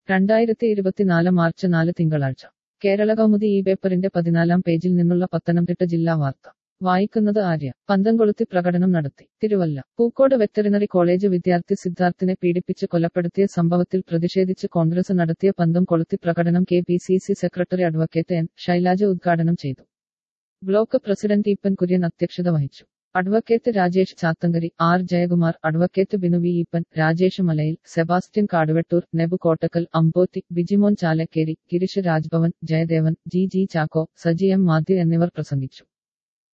രണ്ടായിരത്തി ഇരുപത്തിനാല് മാർച്ച് നാല് തിങ്കളാഴ്ച കേരള കൗമുദി ഈ പേപ്പറിന്റെ പതിനാലാം പേജിൽ നിന്നുള്ള പത്തനംതിട്ട ജില്ലാ വാർത്ത വായിക്കുന്നത് ആര്യ പന്തംകൊളുത്തി പ്രകടനം നടത്തി തിരുവല്ല പൂക്കോട് വെറ്ററിനറി കോളേജ് വിദ്യാർത്ഥി സിദ്ധാർത്ഥിനെ പീഡിപ്പിച്ച് കൊലപ്പെടുത്തിയ സംഭവത്തിൽ പ്രതിഷേധിച്ച് കോൺഗ്രസ് നടത്തിയ പന്തം കൊളുത്തി പ്രകടനം K P C C secretary advocate N Shailaja ഉദ്ഘാടനം ചെയ്തു ബ്ലോക്ക് പ്രസിഡന്റ് ഈപ്പൻ കുര്യൻ അധ്യക്ഷത വഹിച്ചു advocate Rajesh Chathankary R Jayakumar advocate Binu V Eapen Rajesh Malayil Sebastian Kaduvettoor Nebu Kottakkal Ampothi Bijimon Chalakkeri Girish Rajbhavan Jayadevan G G Chacko Saji M Mathew എന്നിവർ പ്രസംഗിച്ചു